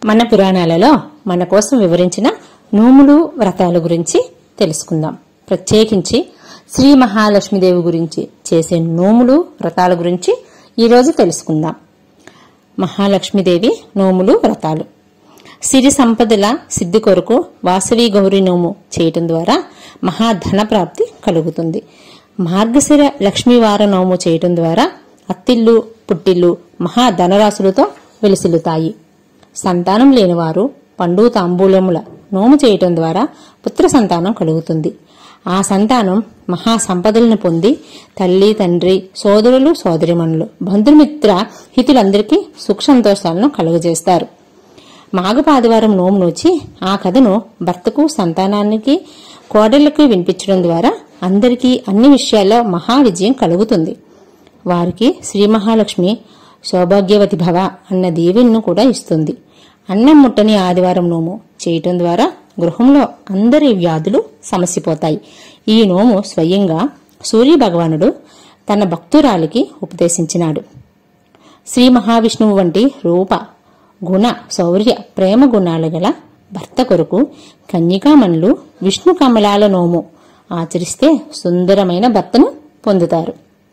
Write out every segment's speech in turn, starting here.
మన పురాణాలలో మన కోసం వివరించిన నోములు వ్రతాల గురించి తెలుసుకుందాం ప్రత్యేకించి శ్రీ మహాలక్ష్మీదేవి గురించి చేసే నోములు వ్రతాల గురించి ఈరోజు తెలుసుకుందాం మహాలక్ష్మీదేవి నోములు వ్రతాలు సిరి సంపదల సిద్ధి కొరకు వాసవి గౌరి నోము చేయటం ద్వారా మహాధన ప్రాప్తి కలుగుతుంది మార్గశిర లక్ష్మీవార నోము చేయటం ద్వారా అత్తిల్లు పుట్టిల్లు మహాధనరాశులతో వెలిసిల్లుతాయి సంతానం లేనివారు పండు తాంబూలముల నోము చేయటం ద్వారా పుత్ర సంతానం కలుగుతుంది ఆ సంతానం మహా సంపదలను పొంది తల్లి తండ్రి సోదరులు సోదరిమణులు బంధుమిత్ర హితులందరికీ సుఖ సంతోషాలను కలుగజేస్తారు మాఘపాదివారం నోము నోచి ఆ కథను భర్తకు సంతానానికి కోడళ్లకు వినిపించడం ద్వారా అందరికీ అన్ని విషయాల్లో మహా విజయం కలుగుతుంది వారికి శ్రీ మహాలక్ష్మి సౌభాగ్యవతి భవ అన్న దీవెనను కూడా ఇస్తుంది అన్నం ముట్టని ఆదివారం నోము చేయటం ద్వారా గృహంలో అందరి వ్యాధులు సమసిపోతాయి ఈ నోము స్వయంగా సూర్య భగవానుడు తన భక్తురాలికి ఉపదేశించినాడు శ్రీ మహావిష్ణువు వంటి రూప గుణ శౌర్య ప్రేమ గుణాలు గల భర్త కొరకు కన్యకామణులు విష్ణు కమలాల నోము ఆచరిస్తే సుందరమైన భర్తను పొందుతారు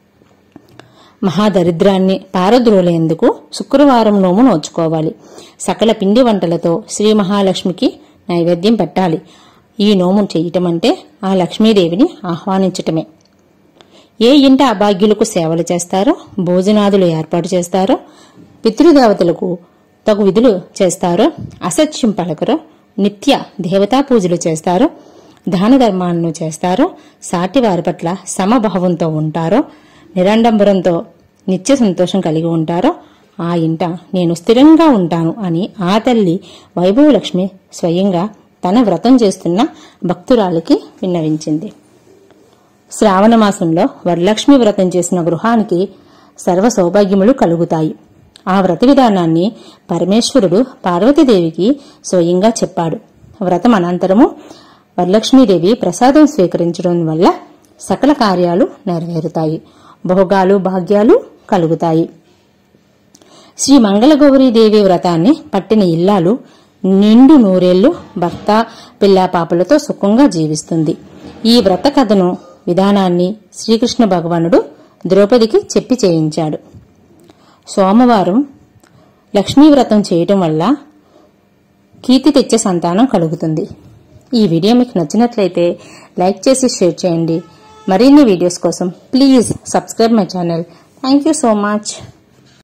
మహాదరిద్రాన్ని పారద్రోలేందుకు శుక్రవారం నోము నోచుకోవాలి సకల పిండి వంటలతో శ్రీ మహాలక్ష్మికి నైవేద్యం పెట్టాలి ఈ నోము చేయటం అంటే ఆ లక్ష్మీదేవిని ఆహ్వానించటమే ఏ ఇంట అభాగ్యులకు సేవలు చేస్తారో భోజనాదులు ఏర్పాటు చేస్తారో పితృదేవతలకు తగు విధులు చేస్తారో అసత్యం పలకరో నిత్య దేవతా పూజలు చేస్తారో దాన ధర్మాలను చేస్తారో సాటి వారి పట్ల సమభావంతో ఉంటారో నిరండంబరంతో నిత్య సంతోషం కలిగి ఉంటారో ఆ ఇంట నేను స్థిరంగా ఉంటాను అని ఆ తల్లి వైభవలక్ష్మి స్వయంగా తన వ్రతం చేస్తున్న భక్తురాలికి విన్నవించింది శ్రావణ మాసంలో వరలక్ష్మి వ్రతం చేసిన గృహానికి సర్వ సౌభాగ్యములు కలుగుతాయి ఆ వ్రత విధానాన్ని పరమేశ్వరుడు పార్వతీదేవికి స్వయంగా చెప్పాడు వ్రతం అనంతరము వరలక్ష్మీదేవి ప్రసాదం స్వీకరించడం వల్ల సకల కార్యాలు నెరవేరుతాయి భోగాలు భాగ్యాలు కలుగుతాయి శ్రీ మంగళగౌరీదేవి వ్రతాన్ని పట్టిన ఇల్లాలు నిండు నూరేళ్లు భర్త పిల్లా పాపలతో సుఖంగా జీవిస్తుంది ఈ వ్రత కథను విధానాన్ని శ్రీకృష్ణ భగవానుడు ద్రౌపదికి చెప్పి చేయించాడు సోమవారం లక్ష్మీ వ్రతం చేయటం వల్ల కీర్తి తెచ్చే సంతానం కలుగుతుంది ఈ వీడియో మీకు నచ్చినట్లయితే లైక్ చేసి షేర్ చేయండి మరిన్ని వీడియోస్ కోసం please subscribe my channel thank you so much